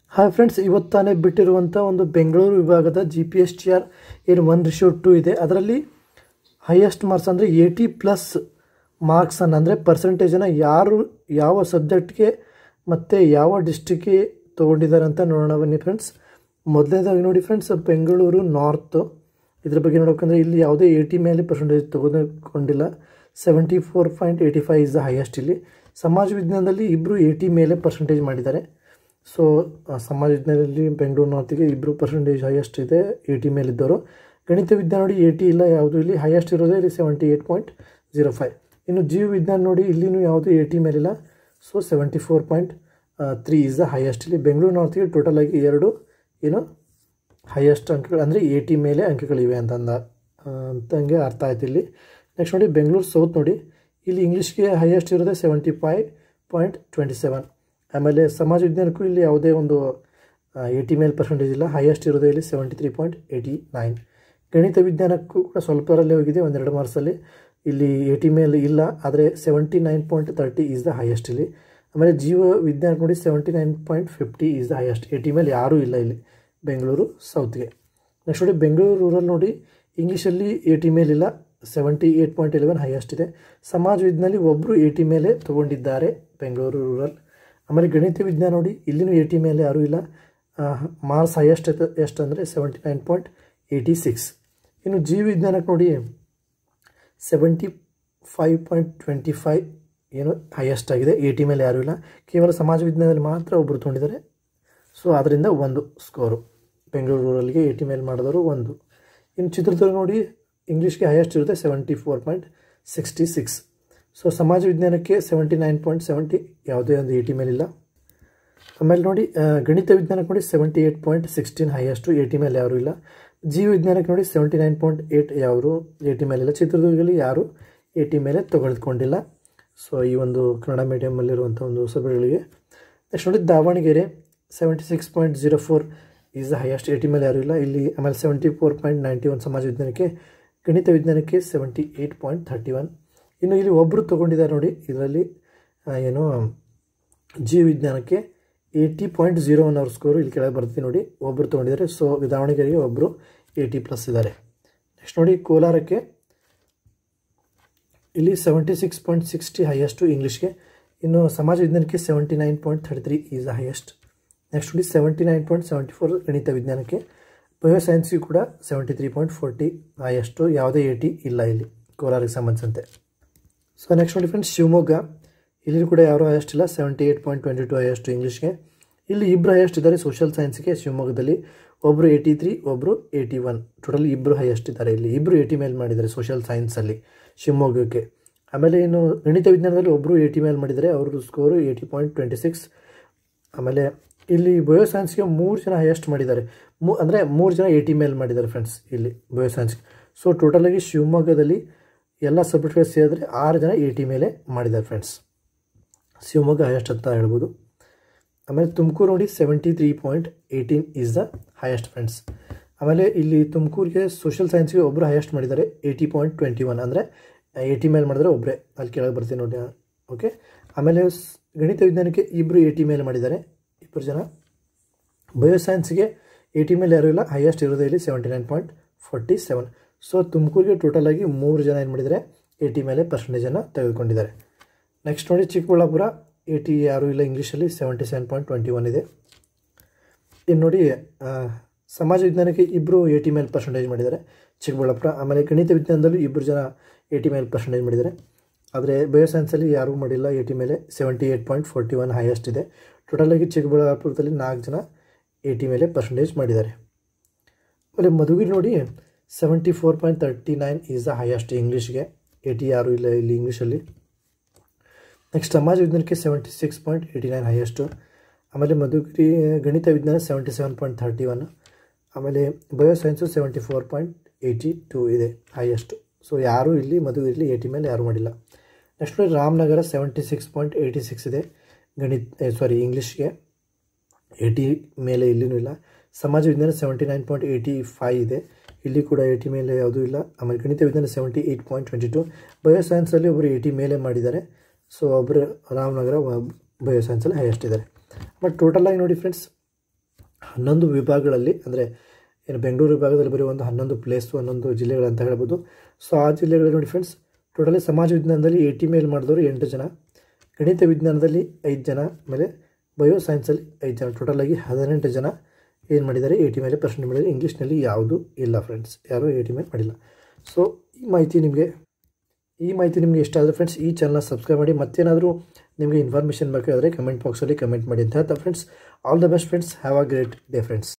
hi friends ಇವತ್ತು ತಾನೇ ಬಿಟ್ಟಿರುವಂಥ ಒಂದು ಬೆಂಗಳೂರು ವಿಭಾಗದ G P S T R ಏನು ಒನ್ ರಿಶ್ಯೂ ಟು ಇದೆ ಅದರಲ್ಲಿ ಹೈಯೆಸ್ಟ್ ಮಾರ್ಕ್ಸ್ ಅಂದರೆ ಏಯ್ಟಿ ಪ್ಲಸ್ ಮಾರ್ಕ್ಸನ್ನು ಅಂದರೆ ಪರ್ಸೆಂಟೇಜನ್ನು ಯಾರು ಯಾವ ಸಬ್ಜೆಕ್ಟ್ಗೆ ಮತ್ತು ಯಾವ ಡಿಸ್ಟಿಕ್ಗೆ ತೊಗೊಂಡಿದ್ದಾರೆ ಅಂತ ನೋಡೋಣ ಬನ್ನಿ ಫ್ರೆಂಡ್ಸ್ ಮೊದಲನೇದಾಗಿ ನೋಡಿ ಫ್ರೆಂಡ್ಸ್ ಬೆಂಗಳೂರು ನಾರ್ತು ಇದ್ರ ಬಗ್ಗೆ ನೋಡೋಕಂದ್ರೆ ಇಲ್ಲಿ ಯಾವುದೇ ಏಯ್ಟಿ ಮೇಲೆ ಪರ್ಸೆಂಟೇಜ್ ತೊಗೊಂಡಿಲ್ಲ seventy four point eighty five is the highest ಇಲ್ಲಿ ಸಮಾಜ ವಿಜ್ಞಾನದಲ್ಲಿ ಇಬ್ಬರು ಏಯ್ಟಿ ಮೇಲೆ ಪರ್ಸೆಂಟೇಜ್ ಮಾಡಿದ್ದಾರೆ ಸೊ ಸಮಾಜ ವಿಜ್ಞಾನದಲ್ಲಿ ಬೆಂಗಳೂರು ನಾರ್ತಿಗೆ ಇಬ್ಬರು ಪರ್ಸೆಂಟೇಜ್ ಹೈಯೆಸ್ಟ್ ಇದೆ ಏಯ್ಟಿ ಮೇಲಿದ್ದವರು ಗಣಿತ ವಿಜ್ಞಾನ ನೋಡಿ ಏಯ್ಟಿ ಇಲ್ಲ ಯಾವುದು ಇಲ್ಲಿ ಹೈಯೆಸ್ಟ್ ಇರೋದೇ ಇಲ್ಲಿ seventy eight point zero five ಇನ್ನು ಜೀವ ವಿಜ್ಞಾನ ನೋಡಿ ಇಲ್ಲಿನೂ ಯಾವುದು ಏಯ್ಟಿ ಮೇಲಿಲ್ಲ so seventy four point three is the highest ಇಲ್ಲಿ ಬೆಂಗಳೂರು ನಾರ್ತಿಗೆ ಟೋಟಲ್ ಆಗಿ ಎರಡು ಏನು ಹೈಯೆಸ್ಟ್ ಅಂಕಗಳು ಅಂದರೆ ಏಯ್ಟಿ ಮೇಲೆ ಅಂಕಗಳಿವೆ ಅಂತ ಅಂದ ಅಂತಂಗೆ ಅರ್ಥ ಆಯ್ತು ಇಲ್ಲಿ ನೆಕ್ಸ್ಟ್ ನೋಡಿ ಬೆಂಗಳೂರು ಸೌತ್ ನೋಡಿ ಇಲ್ಲಿ ಇಂಗ್ಲೀಷ್ಗೆ ಹೈಯೆಸ್ಟ್ ಇರೋದೇ seventy five point twenty seven ಆಮೇಲೆ ಸಮಾಜ ವಿಜ್ಞಾನಕ್ಕೂ ಇಲ್ಲಿ ಯಾವುದೇ ಒಂದು ಏಯ್ಟಿ ಮೇಲೆ ಪರ್ಸೆಂಟೇಜ್ ಇಲ್ಲ ಹೈಯೆಸ್ಟ್ ಇರೋದೇ ಇಲ್ಲಿ seventy three point eighty nine ಗಣಿತ ವಿಜ್ಞಾನಕ್ಕೂ ಕೂಡ ಸ್ವಲ್ಪರಲ್ಲೇ ಹೋಗಿದೆ ಒಂದೆರಡು ಮಾರ್ಕ್ಸಲ್ಲಿ ಇಲ್ಲಿ ಏಯ್ಟಿ ಮೇಲೆ ಇಲ್ಲ ಆದರೆ seventy nine point thirty is the highest ಇಲ್ಲಿ ಆಮೇಲೆ ಜೀವ ವಿಜ್ಞಾನ ನೋಡಿ seventy nine point fifty is the highest eighty ಮೇಲೆ ಯಾರೂ ಇಲ್ಲ ಇಲ್ಲಿ ಬೆಂಗಳೂರು ಸೌತ್ಗೆ ನೆಕ್ಸ್ಟ್ ನೋಡಿ ಬೆಂಗಳೂರು ರೂರಲ್ ನೋಡಿ ಇಂಗ್ಲೀಷಲ್ಲಿ ಏಯ್ಟಿ ಮೇಲಿಲ್ಲ seventy eight point eleven highest ಇದೆ ಸಮಾಜ ವಿಜ್ಞಾನದಲ್ಲಿ ಒಬ್ಬರು ಏಯ್ಟಿ ಮೇಲೆ ತೊಗೊಂಡಿದ್ದಾರೆ ಬೆಂಗಳೂರು ರೂರಲ್ ಆಮೇಲೆ ಗಣಿತ ವಿಜ್ಞಾನ ನೋಡಿ ಇಲ್ಲಿನೂ ಏಯ್ಟಿ ಮೇಲೆ ಯಾರೂ ಇಲ್ಲ ಮಾರ್ಕ್ಸ್ ಹೈಯೆಸ್ಟ್ ಎಷ್ಟು ಅಂದರೆ seventy nine point eighty six ಇನ್ನು ಜೀವ ವಿಜ್ಞಾನಕ್ಕೆ ನೋಡಿ seventy five point twenty five ಏನು ಹೈಯೆಸ್ಟ್ ಆಗಿದೆ ಏಯ್ಟಿ ಮೇಲೆ ಯಾರೂ ಇಲ್ಲ ಕೇವಲ ಸಮಾಜ ವಿಜ್ಞಾನದಲ್ಲಿ ಮಾತ್ರ ಒಬ್ಬರು ತೊಗೊಂಡಿದ್ದಾರೆ ಸೊ ಅದರಿಂದ ಒಂದು ಸ್ಕೋರು ಬೆಂಗಳೂರು ರೂರಲ್ಗೆ ಏಯ್ಟಿ ಮೇಲೆ ಮಾಡಿದವರು ಒಂದು ಇನ್ನು ಚಿತ್ರದುರ್ಗ ನೋಡಿ ಇಂಗ್ಲೀಷ್ಗೆ ಹೈಯೆಸ್ಟ್ ಇರುತ್ತೆ seventy four point sixty six so ಸಮಾಜ ವಿಜ್ಞಾನಕ್ಕೆ ಸೆವೆಂಟಿ ನೈನ್ ಪಾಯಿಂಟ್ ಸೆವೆಂಟಿ ಯಾವುದೇ ಒಂದು ಏಯ್ಟಿ ಮೇಲಿಲ್ಲ ಆಮೇಲೆ ನೋಡಿ ಗಣಿತ ವಿಜ್ಞಾನಕ್ಕೆ ನೋಡಿ seventy eight point sixteen highest eighty ಮೇಲೆ ಯಾರೂ ಇಲ್ಲ ಜೀವ ವಿಜ್ಞಾನಕ್ಕೆ ನೋಡಿ ಸೆವೆಂಟಿ ನೈನ್ ಪಾಯಿಂಟ್ ಏಯ್ಟ್ ಯಾರು ಏಯ್ಟಿ ಮೇಲಿಲ್ಲ ಚಿತ್ರದುರ್ಗದಲ್ಲಿ ಯಾರು ಏಯ್ಟಿ ಮೇಲೆ ತೊಗೊಳ್ಕೊಂಡಿಲ್ಲ ಸೊ ಈ ಒಂದು ಕನ್ನಡ ಮೀಡಿಯಮಲ್ಲಿರುವಂಥ ಒಂದು ಸಭೆಗಳಿಗೆ ನೆಕ್ಸ್ಟ್ ನೋಡಿ Davanagere seventy six point zero four is the highest eighty ಮೇಲೆ ಯಾರೂ ಇಲ್ಲ ಇಲ್ಲಿ ಆಮೇಲೆ seventy four point ninety one ಸಮಾಜ ವಿಜ್ಞಾನಕ್ಕೆ ಗಣಿತ ವಿಜ್ಞಾನಕ್ಕೆ seventy eight point thirty one ಇನ್ನು ಇಲ್ಲಿ ಒಬ್ಬರು ತೊಗೊಂಡಿದ್ದಾರೆ ನೋಡಿ ಇದರಲ್ಲಿ ಏನು ಜೀವ ವಿಜ್ಞಾನಕ್ಕೆ ಏಯ್ಟಿ ಪಾಯಿಂಟ್ ಜೀರೋ ಒನ್ ಅವ್ರ ಸ್ಕೋರು ಇಲ್ಲಿ ಕೆಳಗೆ ಬರ್ತೀವಿ ನೋಡಿ ಒಬ್ಬರು ತೊಗೊಂಡಿದ್ದಾರೆ ಸೊ ದಾವಣಗೆರೆಗೆ ಒಬ್ಬರು ಏಯ್ಟಿ ಪ್ಲಸ್ ಇದ್ದಾರೆ ನೆಕ್ಸ್ಟ್ ನೋಡಿ ಕೋಲಾರಕ್ಕೆ ಇಲ್ಲಿ seventy six point sixty highest ಇಂಗ್ಲೀಷ್ಗೆ ಇನ್ನು ಸಮಾಜ ವಿಜ್ಞಾನಕ್ಕೆ seventy nine point thirty three is the highest next ನೋಡಿ seventy nine point seventy four ಗಣಿತ ವಿಜ್ಞಾನಕ್ಕೆ ಬಯೋ ಸೈನ್ಸ್ಗೂ ಕೂಡ seventy three point forty highest ಯಾವುದೇ ಏಯ್ಟಿ ಇಲ್ಲ ಇಲ್ಲಿ ಕೋಲಾರಿಗೆ ಸಂಬಂಧಿಸಿದಂತೆ ಸೊ ನೆಕ್ಸ್ಟ್ ನೋಡಿ ಫ್ರೆಂಡ್ಸ್ ಶಿವಮೊಗ್ಗ ಇಲ್ಲಿ ಕೂಡ ಯಾರೂ ಹೈಯೆಸ್ಟ್ ಇಲ್ಲ seventy eight point twenty two highest ಇಂಗ್ಲೀಷ್ಗೆ ಇಲ್ಲಿ ಇಬ್ಬರು ಹೈಯೆಸ್ಟ್ ಇದ್ದಾರೆ ಸೋಷಿಯಲ್ ಸೈನ್ಸ್ಗೆ ಶಿವಮೊಗ್ಗದಲ್ಲಿ ಒಬ್ಬರು ಏಯ್ಟಿ ತ್ರೀ ಒಬ್ಬರು ಏಯ್ಟಿ ಒನ್ ಟೋಟಲ್ ಇಬ್ಬರು ಹೈಯೆಸ್ಟ್ ಇದ್ದಾರೆ ಇಲ್ಲಿ ಇಬ್ಬರು ಏಯ್ಟಿ ಮೇಲೆ ಮಾಡಿದ್ದಾರೆ ಸೋಷಿಯಲ್ ಸೈನ್ಸಲ್ಲಿ ಶಿವಮೊಗ್ಗಕ್ಕೆ ಆಮೇಲೆ ಇನ್ನು ಗಣಿತ ವಿಜ್ಞಾನದಲ್ಲಿ ಒಬ್ಬರು ಏಯ್ಟಿ ಮೇಲೆ ಮಾಡಿದ್ದಾರೆ ಅವ್ರದ್ದು score eighty point twenty six ಆಮೇಲೆ ಇಲ್ಲಿ ಬಯೋ ಸೈನ್ಸ್ಗೆ ಮೂರು ಜನ ಹೈಯೆಸ್ಟ್ ಮಾಡಿದ್ದಾರೆ ಮೂ ಅಂದರೆ ಮೂರು ಜನ ಏಯ್ಟಿ ಮೇಲೆ ಮಾಡಿದ್ದಾರೆ ಫ್ರೆಂಡ್ಸ್ ಇಲ್ಲಿ ಬಯೋ ಸೈನ್ಸ್ಗೆ ಸೊ ಟೋಟಲಾಗಿ ಶಿವಮೊಗ್ಗದಲ್ಲಿ ಎಲ್ಲ ಸಬ್ಜೆಕ್ಟ್ಗಳು ಸೇರಿದ್ರೆ ಆರು ಜನ ಏಯ್ಟಿ ಮೇಲೆ ಮಾಡಿದ್ದಾರೆ ಫ್ರೆಂಡ್ಸ್ ಶಿವಮೊಗ್ಗ ಹೈಯೆಸ್ಟ್ ಅಂತ ಹೇಳ್ಬೋದು ಆಮೇಲೆ ತುಮಕೂರು ನೋಡಿ seventy three point eighteen is the highest friends ಆಮೇಲೆ ಇಲ್ಲಿ ತುಮಕೂರಿಗೆ ಸೋಷಿಯಲ್ ಸೈನ್ಸ್ಗೆ ಒಬ್ಬರು ಹೈಯೆಸ್ಟ್ ಮಾಡಿದ್ದಾರೆ ಏಯ್ಟಿ ಪಾಯಿಂಟ್ ಟ್ವೆಂಟಿ ಒನ್ ಅಂದರೆ ಏಯ್ಟಿ ಮೇಲೆ ಮಾಡಿದ್ರೆ ಒಬ್ಬರೇ ಅಲ್ಲಿ ಕೆಳಗೆ ಬರ್ತೀನಿ ನೋಡಿ ಓಕೆ ಆಮೇಲೆ ಗಣಿತ ವಿಜ್ಞಾನಕ್ಕೆ ಇಬ್ಬರು ಏಯ್ಟಿ ಮೇಲೆ ಮಾಡಿದ್ದಾರೆ ಇಬ್ಬರು ಜನ ಬಯೋ ಸೈನ್ಸ್ಗೆ ಏಯ್ಟಿ ಮೇಲೆ ಯಾರೂ ಇಲ್ಲ ಹೈಯೆಸ್ಟ್ ಇರೋದೇ ಇಲ್ಲಿ seventy nine point forty seven so ತುಮಕೂರಿಗೆ ಟೋಟಲಾಗಿ ಮೂರು ಜನ ಏನು ಮಾಡಿದ್ದಾರೆ ಏಯ್ಟಿ ಮೇಲೆ ಪರ್ಸೆಂಟೇಜನ್ನು ತೆಗೆದುಕೊಂಡಿದ್ದಾರೆ ನೆಕ್ಸ್ಟ್ ನೋಡಿ ಚಿಕ್ಕಬಳ್ಳಾಪುರ ಏಯ್ಟಿ ಯಾರೂ ಇಲ್ಲ ಇಂಗ್ಲೀಷಲ್ಲಿ seventy seven point twenty one ಇದೆ ಇನ್ನು ನೋಡಿ ಸಮಾಜ ವಿಜ್ಞಾನಕ್ಕೆ ಇಬ್ಬರು ಏಯ್ಟಿ ಮೇಲೆ ಪರ್ಸೆಂಟೇಜ್ ಮಾಡಿದ್ದಾರೆ ಚಿಕ್ಕಬಳ್ಳಾಪುರ ಆಮೇಲೆ ಗಣಿತ ವಿಜ್ಞಾನದಲ್ಲೂ ಇಬ್ಬರು ಜನ ಏಯ್ಟಿ ಮೇಲೆ ಪರ್ಸೆಂಟೇಜ್ ಮಾಡಿದ್ದಾರೆ ಆದರೆ ಬಯೋ ಸೈನ್ಸಲ್ಲಿ ಯಾರೂ ಮಾಡಿಲ್ಲ ಏಯ್ಟಿ ಮೇಲೆ seventy eight point forty one highest ಇದೆ ಟೋಟಲಾಗಿ ಚಿಕ್ಕಬಳ್ಳಾಪುರದಲ್ಲಿ ನಾಲ್ಕು ಜನ ಏಯ್ಟಿ ಮೇಲೆ ಪರ್ಸೆಂಟೇಜ್ ಮಾಡಿದ್ದಾರೆ ಆಮೇಲೆ ಮಧುಗಿರಿ ನೋಡಿ seventy four point thirty nine is the highest ಇಂಗ್ಲೀಷ್ಗೆ ಏಯ್ಟಿ ಯಾರೂ ಇಲ್ಲ ಇಲ್ಲಿ ಇಂಗ್ಲೀಷಲ್ಲಿ ನೆಕ್ಸ್ಟ್ ಸಮಾಜ ವಿಜ್ಞಾನಕ್ಕೆ seventy six point eighty nine highest ಆಮೇಲೆ ಮಧುಗಿರಿ ಗಣಿತ ವಿಜ್ಞಾನ seventy seven point thirty one ಆಮೇಲೆ bio science seventy four point eighty two ಇದೆ ಹೈಯೆಸ್ಟು ಸೊ ಯಾರೂ ಇಲ್ಲಿ ಮಧುಗಿರಿಲಿ ಏಯ್ಟಿ ಮೇಲೆ ಯಾರೂ ಮಾಡಿಲ್ಲ ನೆಕ್ಸ್ಟ್ ನೋಡಿ Ramanagara seventy six point eighty six ಇದೆ ಗಣಿತ ಸಾರಿ ಇಂಗ್ಲೀಷ್ಗೆ ಏಯ್ಟಿ ಮೇಲೆ ಇಲ್ಲಿನೂ ಇಲ್ಲ ಸಮಾಜ ವಿಜ್ಞಾನ seventy nine point eighty five ಇದೆ ಇಲ್ಲಿ ಕೂಡ ಏಯ್ಟಿ ಮೇಲೆ ಯಾವುದೂ ಇಲ್ಲ ಆಮೇಲೆ ಗಣಿತ ವಿಜ್ಞಾನ seventy eight point twenty two bio ಸೈನ್ಸಲ್ಲಿ ಒಬ್ಬರು ಏಯ್ಟಿ ಮೇಲೆ ಮಾಡಿದ್ದಾರೆ ಸೊ ಒಬ್ಬರು ರಾಮನಗರ ಬಯೋ ಸೈನ್ಸಲ್ಲಿ ಹೈಯೆಸ್ಟ್ ಇದ್ದಾರೆ ಬಟ್ ಟೋಟಲಾಗಿ ನೋಡಿ ಫ್ರೆಂಡ್ಸ್ ಹನ್ನೊಂದು ವಿಭಾಗಗಳಲ್ಲಿ ಅಂದರೆ ಏನು ಬೆಂಗಳೂರು ವಿಭಾಗದಲ್ಲಿ ಬರೀ ಒಂದು ಹನ್ನೊಂದು ಪ್ಲೇಸು ಹನ್ನೊಂದು ಜಿಲ್ಲೆಗಳಂತ ಹೇಳ್ಬೋದು ಸೊ ಆ ಜಿಲ್ಲೆಗಳಲ್ಲಿ ನೋಡಿ ಫ್ರೆಂಡ್ಸ್ ಟೋಟಲಿ ಸಮಾಜ ವಿಜ್ಞಾನದಲ್ಲಿ ಏಯ್ಟಿ ಮೇಲ್ ಮಾಡಿದವರು ಎಂಟು ಜನ ಗಣಿತ ವಿಜ್ಞಾನದಲ್ಲಿ ಐದು ಜನ ಆಮೇಲೆ ಬಯೋ ಸೈನ್ಸಲ್ಲಿ ಐದು ಜನ ಟೋಟಲಾಗಿ ಹದಿನೆಂಟು ಜನ ಏನು ಮಾಡಿದ್ದಾರೆ ಏಯ್ಟಿ ಮೇಲೆ ಪರ್ಸೆಂಟ್ ಮಾಡಿದ್ದಾರೆ ಇಂಗ್ಲೀಷ್ನಲ್ಲಿ ಯಾವುದೂ ಇಲ್ಲ ಫ್ರೆಂಡ್ಸ್ ಯಾರೂ ಏಯ್ಟಿ ಮೇಲೆ ಮಾಡಿಲ್ಲ ಸೊ ಈ ಮಾಹಿತಿ ನಿಮಗೆ ಈ ಮಾಹಿತಿ ನಿಮಗೆ ಇಷ್ಟ ಆದರೆ ಫ್ರೆಂಡ್ಸ್ ಈ ಚಾನಲ್ನ ಸಬ್ಸ್ಕ್ರೈಬ್ ಮಾಡಿ ಮತ್ತೇನಾದರೂ ನಿಮಗೆ ಇನ್ಫಾರ್ಮೇಷನ್ ಬೇಕಾದರೆ ಕಮೆಂಟ್ ಬಾಕ್ಸಲ್ಲಿ ಕಮೆಂಟ್ ಮಾಡಿ ಅಂತ ಹೇಳ್ತಾ friends all the best friends have a great day friends